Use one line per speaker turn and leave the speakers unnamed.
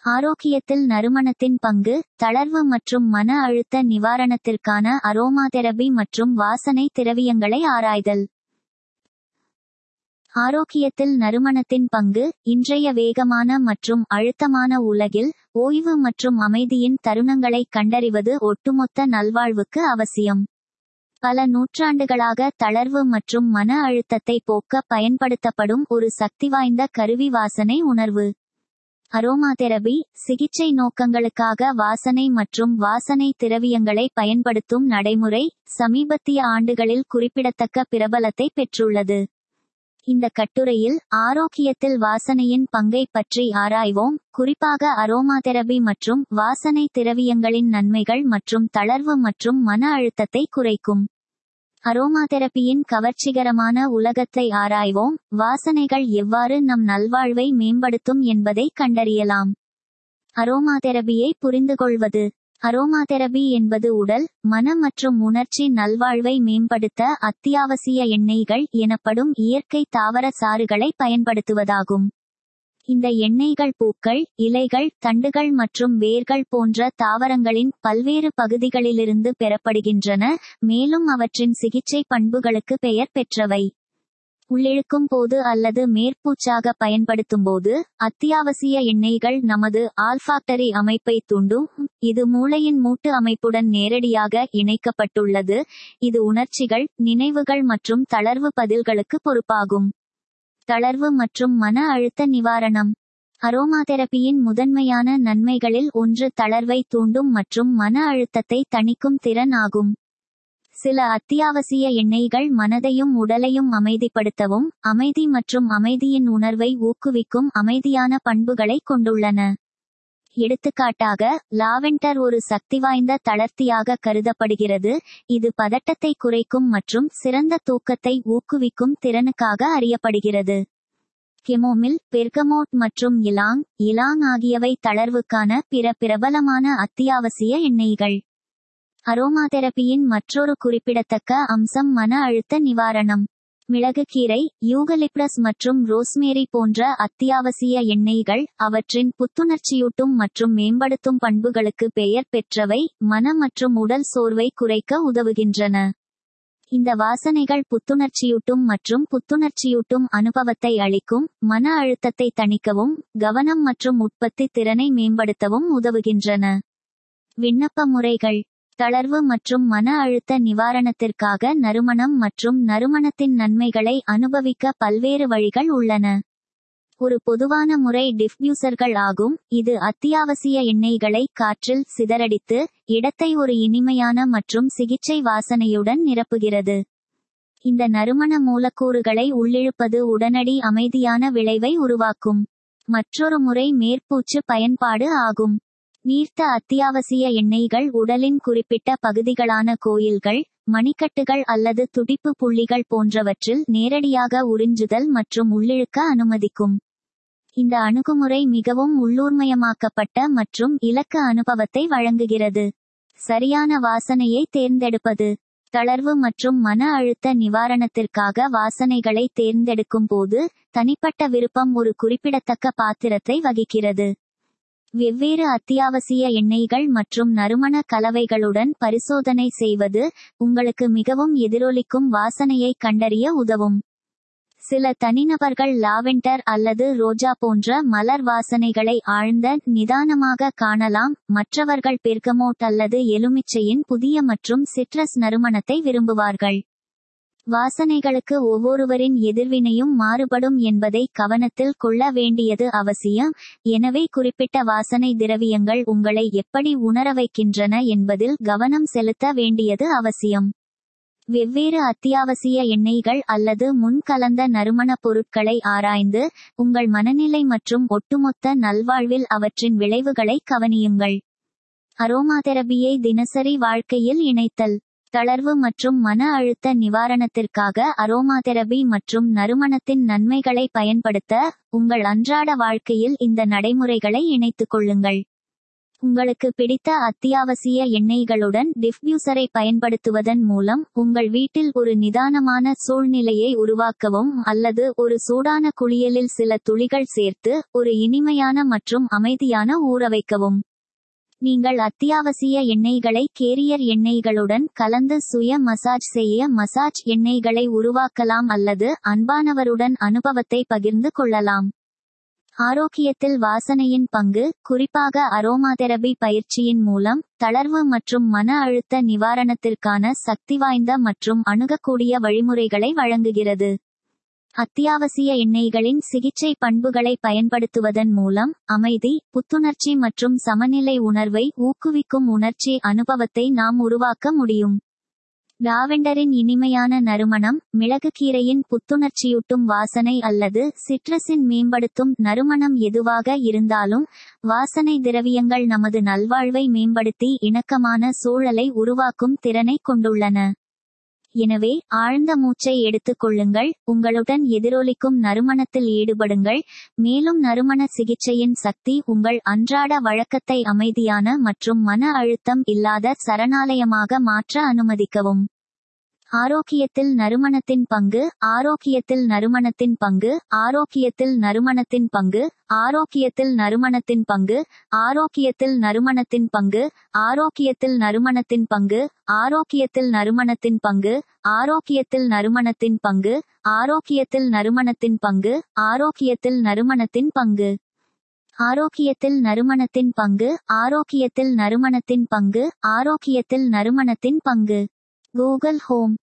ஆரோக்கியத்தில் நறுமணத்தின் பங்கு தளர்வு மற்றும் மன அழுத்த நிவாரணத்திற்கான அரோமா தெரபி மற்றும் வாசனை திரவியங்களை ஆராய்தல் ஆரோக்கியத்தில் நறுமணத்தின் பங்கு இன்றைய வேகமான மற்றும் அழுத்தமான உலகில் ஓய்வு மற்றும் அமைதியின் தருணங்களை கண்டறிவது ஒட்டுமொத்த நல்வாழ்வுக்கு அவசியம் பல நூற்றாண்டுகளாக தளர்வு மற்றும் மன அழுத்தத்தை போக்க பயன்படுத்தப்படும் ஒரு சக்திவாய்ந்த கருவி வாசனை உணர்வு அரோமா தெரபி சிகிச்சை நோக்கங்களுக்காக வாசனை மற்றும் வாசனை திரவியங்களை பயன்படுத்தும் நடைமுறை சமீபத்திய ஆண்டுகளில் குறிப்பிடத்தக்க பிரபலத்தை பெற்றுள்ளது இந்த கட்டுரையில் ஆரோக்கியத்தில் வாசனையின் பங்கை பற்றி ஆராய்வோம் குறிப்பாக அரோமா தெரபி மற்றும் வாசனை திரவியங்களின் நன்மைகள் மற்றும் தளர்வு மற்றும் மன அழுத்தத்தை குறைக்கும் அரோமா தெரபியின் கவர்ச்சிகரமான உலகத்தை ஆராய்வோம் வாசனைகள் எவ்வாறு நம் நல்வாழ்வை மேம்படுத்தும் என்பதை கண்டறியலாம் அரோமா தெரபியை புரிந்துகொள்வது அரோமா தெரபி என்பது உடல் மன மற்றும் உணர்ச்சி நல்வாழ்வை மேம்படுத்த அத்தியாவசிய எண்ணெய்கள் எனப்படும் இயற்கை தாவர சாறுகளை பயன்படுத்துவதாகும் இந்த எண்ணெய்கள் பூக்கள் இலைகள் தண்டுகள் மற்றும் வேர்கள் போன்ற தாவரங்களின் பல்வேறு பகுதிகளிலிருந்து பெறப்படுகின்றன மேலும் அவற்றின் சிகிச்சை பண்புகளுக்கு பெயர் பெற்றவை உள்ளிழுக்கும் போது அல்லது மேற்பூச்சாக பயன்படுத்தும்போது அத்தியாவசிய எண்ணெய்கள் நமது ஆல்ஃபாக்டரி அமைப்பை தூண்டும் இது மூளையின் மூட்டு அமைப்புடன் நேரடியாக இணைக்கப்பட்டுள்ளது இது உணர்ச்சிகள் நினைவுகள் மற்றும் தளர்வு பதில்களுக்கு பொறுப்பாகும் தளர்வு மற்றும் மன அழுத்த நிவாரணம் அரோமா தெரபியின் முதன்மையான நன்மைகளில் ஒன்று தளர்வை தூண்டும் மற்றும் மன அழுத்தத்தை தணிக்கும் திறன் ஆகும் சில அத்தியாவசிய எண்ணெய்கள் மனதையும் உடலையும் அமைதிப்படுத்தவும் அமைதி மற்றும் அமைதியின் உணர்வை ஊக்குவிக்கும் அமைதியான பண்புகளை கொண்டுள்ளன எடுத்துக்காட்டாக லாவெண்டர் ஒரு சக்திவாய்ந்த தளர்த்தியாக கருதப்படுகிறது இது பதட்டத்தை குறைக்கும் மற்றும் சிறந்த தூக்கத்தை ஊக்குவிக்கும் திறனுக்காக அறியப்படுகிறது கெமோமில் பெர்கமோட் மற்றும் இலாங் இலாங் ஆகியவை தளர்வுக்கான பிற பிரபலமான அத்தியாவசிய எண்ணெய்கள் அரோமா தெரபியின் மற்றொரு குறிப்பிடத்தக்க அம்சம் மன அழுத்த நிவாரணம் மிளகுக்கீரை யூகலிப்டஸ் மற்றும் ரோஸ்மேரி போன்ற அத்தியாவசிய எண்ணெய்கள் அவற்றின் புத்துணர்ச்சியூட்டும் மற்றும் மேம்படுத்தும் பண்புகளுக்கு பெயர் பெற்றவை மன மற்றும் உடல் சோர்வை குறைக்க உதவுகின்றன இந்த வாசனைகள் புத்துணர்ச்சியூட்டும் மற்றும் புத்துணர்ச்சியூட்டும் அனுபவத்தை அளிக்கும் மன அழுத்தத்தை தணிக்கவும் கவனம் மற்றும் உற்பத்தி திறனை மேம்படுத்தவும் உதவுகின்றன விண்ணப்ப முறைகள் தளர்வு மற்றும் மன அழுத்த நிவாரணத்திற்காக நறுமணம் மற்றும் நறுமணத்தின் நன்மைகளை அனுபவிக்க பல்வேறு வழிகள் உள்ளன ஒரு பொதுவான முறை டிஃப்யூசர்கள் ஆகும் இது அத்தியாவசிய எண்ணெய்களை காற்றில் சிதறடித்து இடத்தை ஒரு இனிமையான மற்றும் சிகிச்சை வாசனையுடன் நிரப்புகிறது இந்த நறுமண மூலக்கூறுகளை உள்ளிழுப்பது உடனடி அமைதியான விளைவை உருவாக்கும் மற்றொரு முறை மேற்பூச்சு பயன்பாடு ஆகும் நீர்த்த அத்தியாவசிய எண்ணெய்கள் உடலின் குறிப்பிட்ட பகுதிகளான கோயில்கள் மணிக்கட்டுகள் அல்லது துடிப்பு புள்ளிகள் போன்றவற்றில் நேரடியாக உறிஞ்சுதல் மற்றும் உள்ளிழுக்க அனுமதிக்கும் இந்த அணுகுமுறை மிகவும் உள்ளூர்மயமாக்கப்பட்ட மற்றும் இலக்க அனுபவத்தை வழங்குகிறது சரியான வாசனையை தேர்ந்தெடுப்பது தளர்வு மற்றும் மன அழுத்த நிவாரணத்திற்காக வாசனைகளை தேர்ந்தெடுக்கும் போது தனிப்பட்ட விருப்பம் ஒரு குறிப்பிடத்தக்க பாத்திரத்தை வகிக்கிறது வெவ்வேறு அத்தியாவசிய எண்ணெய்கள் மற்றும் நறுமண கலவைகளுடன் பரிசோதனை செய்வது உங்களுக்கு மிகவும் எதிரொலிக்கும் வாசனையை கண்டறிய உதவும் சில தனிநபர்கள் லாவெண்டர் அல்லது ரோஜா போன்ற மலர் வாசனைகளை ஆழ்ந்த நிதானமாக காணலாம் மற்றவர்கள் பெர்கமோட் அல்லது எலுமிச்சையின் புதிய மற்றும் சிட்ரஸ் நறுமணத்தை விரும்புவார்கள் வாசனைகளுக்கு ஒவ்வொருவரின் எதிர்வினையும் மாறுபடும் என்பதை கவனத்தில் கொள்ள வேண்டியது அவசியம் எனவே குறிப்பிட்ட வாசனை திரவியங்கள் உங்களை எப்படி உணர வைக்கின்றன என்பதில் கவனம் செலுத்த வேண்டியது அவசியம் வெவ்வேறு அத்தியாவசிய எண்ணெய்கள் அல்லது முன்கலந்த நறுமணப் பொருட்களை ஆராய்ந்து உங்கள் மனநிலை மற்றும் ஒட்டுமொத்த நல்வாழ்வில் அவற்றின் விளைவுகளை கவனியுங்கள் அரோமா தெரபியை தினசரி வாழ்க்கையில் இணைத்தல் தளர்வு மற்றும் மன அழுத்த நிவாரணத்திற்காக அரோமா தெரபி மற்றும் நறுமணத்தின் நன்மைகளை பயன்படுத்த உங்கள் அன்றாட வாழ்க்கையில் இந்த நடைமுறைகளை இணைத்துக் கொள்ளுங்கள் உங்களுக்கு பிடித்த அத்தியாவசிய எண்ணெய்களுடன் டிஃப்யூசரை பயன்படுத்துவதன் மூலம் உங்கள் வீட்டில் ஒரு நிதானமான சூழ்நிலையை உருவாக்கவும் அல்லது ஒரு சூடான குளியலில் சில துளிகள் சேர்த்து ஒரு இனிமையான மற்றும் அமைதியான ஊற வைக்கவும் நீங்கள் அத்தியாவசிய எண்ணெய்களை கேரியர் எண்ணெய்களுடன் கலந்து சுய மசாஜ் செய்ய மசாஜ் எண்ணெய்களை உருவாக்கலாம் அல்லது அன்பானவருடன் அனுபவத்தை பகிர்ந்து கொள்ளலாம் ஆரோக்கியத்தில் வாசனையின் பங்கு குறிப்பாக அரோமாதெரபி பயிற்சியின் மூலம் தளர்வு மற்றும் மன அழுத்த நிவாரணத்திற்கான சக்திவாய்ந்த மற்றும் அணுகக்கூடிய வழிமுறைகளை வழங்குகிறது அத்தியாவசிய எண்ணெய்களின் சிகிச்சை பண்புகளை பயன்படுத்துவதன் மூலம் அமைதி புத்துணர்ச்சி மற்றும் சமநிலை உணர்வை ஊக்குவிக்கும் உணர்ச்சி அனுபவத்தை நாம் உருவாக்க முடியும் லாவெண்டரின் இனிமையான நறுமணம் மிளகுக்கீரையின் புத்துணர்ச்சியூட்டும் வாசனை அல்லது சிட்ரஸின் மேம்படுத்தும் நறுமணம் எதுவாக இருந்தாலும் வாசனை திரவியங்கள் நமது நல்வாழ்வை மேம்படுத்தி இணக்கமான சூழலை உருவாக்கும் திறனை கொண்டுள்ளன எனவே ஆழ்ந்த மூச்சை எடுத்துக்கொள்ளுங்கள் உங்களுடன் எதிரொலிக்கும் நறுமணத்தில் ஈடுபடுங்கள் மேலும் நறுமண சிகிச்சையின் சக்தி உங்கள் அன்றாட வழக்கத்தை அமைதியான மற்றும் மன அழுத்தம் இல்லாத சரணாலயமாக மாற்ற அனுமதிக்கவும் ஆரோக்கியத்தில் நறுமணத்தின் பங்கு ஆரோக்கியத்தில் நறுமணத்தின் பங்கு ஆரோக்கியத்தில் நறுமணத்தின் பங்கு ஆரோக்கியத்தில் நறுமணத்தின் பங்கு ஆரோக்கியத்தில் நறுமணத்தின் பங்கு ஆரோக்கியத்தில் நறுமணத்தின் பங்கு ஆரோக்கியத்தில் நறுமணத்தின் பங்கு ஆரோக்கியத்தில் நறுமணத்தின் பங்கு ஆரோக்கியத்தில் நறுமணத்தின் பங்கு ஆரோக்கியத்தில் நறுமணத்தின் பங்கு ஆரோக்கியத்தில் நறுமணத்தின் பங்கு ஆரோக்கியத்தில் நறுமணத்தின் பங்கு ஆரோக்கியத்தில் நறுமணத்தின் பங்கு கூகுள் ஹோம்